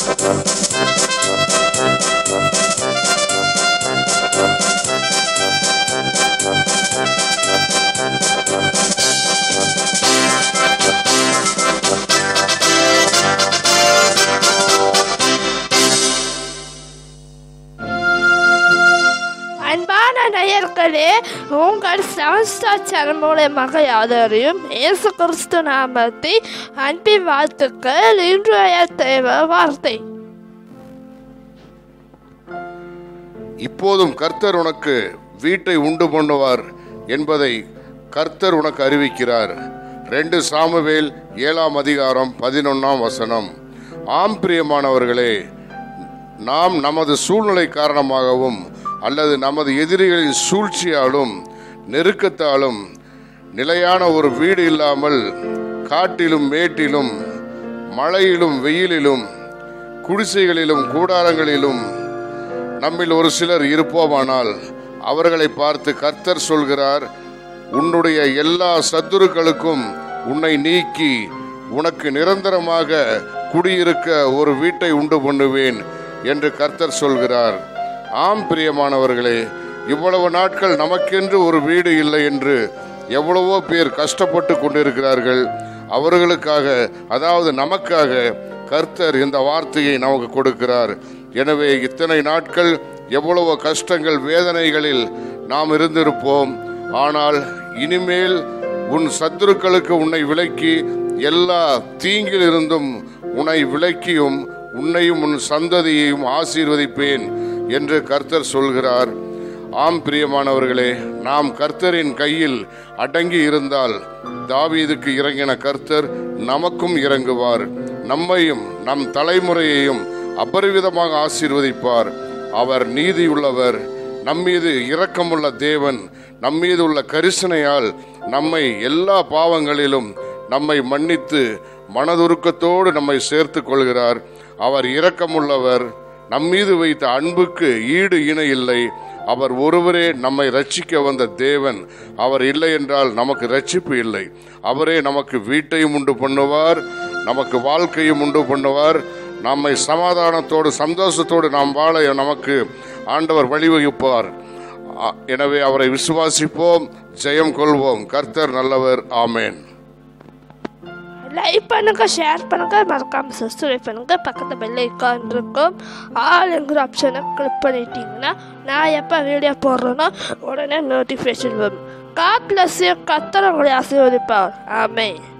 அன்பான நேயர்களே உங்கள் சமஸ்தா சேனல் மூலமாக யாதரையும் இயேசு கிறிஸ்து நாமத்தை அன்பின் வாழ்த்துக்கள் இன்றைய தேவ வார்த்தை இப்போதும் கர்த்தர் உனக்கு வீட்டை உண்டு பண்ணுவார் என்பதை கர்த்தர் உனக்கு அறிவிக்கிறார் ரெண்டு சாமுவேல் ஏழாம் அதிகாரம் பதினொன்னாம் வசனம் ஆம் பிரியமானவர்களே நாம் நமது சூழ்நிலை காரணமாகவும் அல்லது நமது எதிரிகளின் சூழ்ச்சியாலும் நெருக்கத்தாலும் நிலையான ஒரு வீடு இல்லாமல் காட்டிலும் மேட்டிலும் மழையிலும் வெயிலிலும் குடிசைகளிலும் கூடாரங்களிலும் நம்மில் ஒரு சிலர் இருப்போமானால் அவர்களை பார்த்து கர்த்தர் சொல்கிறார் உன்னுடைய எல்லா சத்துருக்களுக்கும் உன்னை நீக்கி உனக்கு நிரந்தரமாக குடியிருக்க ஒரு வீட்டை உண்டு பண்ணுவேன் என்று கர்த்தர் சொல்கிறார் ஆம் பிரியமானவர்களே இவ்வளவு நாட்கள் நமக்கென்று ஒரு வீடு இல்லை என்று எவ்வளவோ பேர் கஷ்டப்பட்டு கொண்டிருக்கிறார்கள் அவர்களுக்காக அதாவது நமக்காக கர்த்தர் இந்த வார்த்தையை நமக்கு கொடுக்கிறார் எனவே இத்தனை நாட்கள் எவ்வளவோ கஷ்டங்கள் வேதனைகளில் நாம் இருந்திருப்போம் ஆனால் இனிமேல் உன் சத்துருக்களுக்கு உன்னை விலக்கி எல்லா தீங்கிலிருந்தும் உன்னை விலக்கியும் உன்னையும் உன் சந்ததியையும் ஆசீர்வதிப்பேன் என்று கர்த்தர் சொல்கிறார் ஆம் பிரியமானவர்களே நாம் கர்த்தரின் கையில் அடங்கி இருந்தால் தாவீதுக்கு இறங்கின கர்த்தர் நமக்கும் இறங்குவார் நம்மையும் நம் தலைமுறையையும் அபரிவிதமாக ஆசீர்வதிப்பார் அவர் நீதியுள்ளவர் நம்மீது இரக்கமுள்ள தேவன் நம்மீது உள்ள கரிசனையால் நம்மை எல்லா பாவங்களிலும் நம்மை மன்னித்து மனதுருக்கத்தோடு நம்மை சேர்த்து கொள்கிறார் அவர் இரக்கமுள்ளவர் நம்மீது வைத்த அன்புக்கு ஈடு இணை இல்லை அவர் ஒருவரே நம்மை ரட்சிக்க வந்த தேவன் அவர் இல்லை என்றால் நமக்கு ரட்சிப்பு இல்லை அவரே நமக்கு வீட்டையும் உண்டு பண்ணுவார் நமக்கு வாழ்க்கையும் உண்டு பண்ணுவார் நம்மை சமாதானத்தோடு சந்தோஷத்தோடு நாம் வாழ நமக்கு ஆண்டவர் வழிவகுப்பார் ஆ- எனவே அவரை விசுவாசிப்போம் ஜெயம் கொள்வோம் கர்த்தர் நல்லவர் ஆமேன் லைக் பண்ணுங்க ஷேர் பண்ணுங்க மறக்காம சப்ஸ்கிரைப் பண்ணுங்க பக்கத்து பெல் ஐக்கான் இருக்கும் ஆளுங்கிற ஆப்ஷனை கிளிக் பண்ணிட்டீங்கன்னா நான் எப்போ வீடியோ போடுறேனோ உடனே நோட்டிஃபிகேஷன் வரும் காட் பிளஸ் கத்தர் உங்களை ஆசீர்வதிப்பார் ஆமென்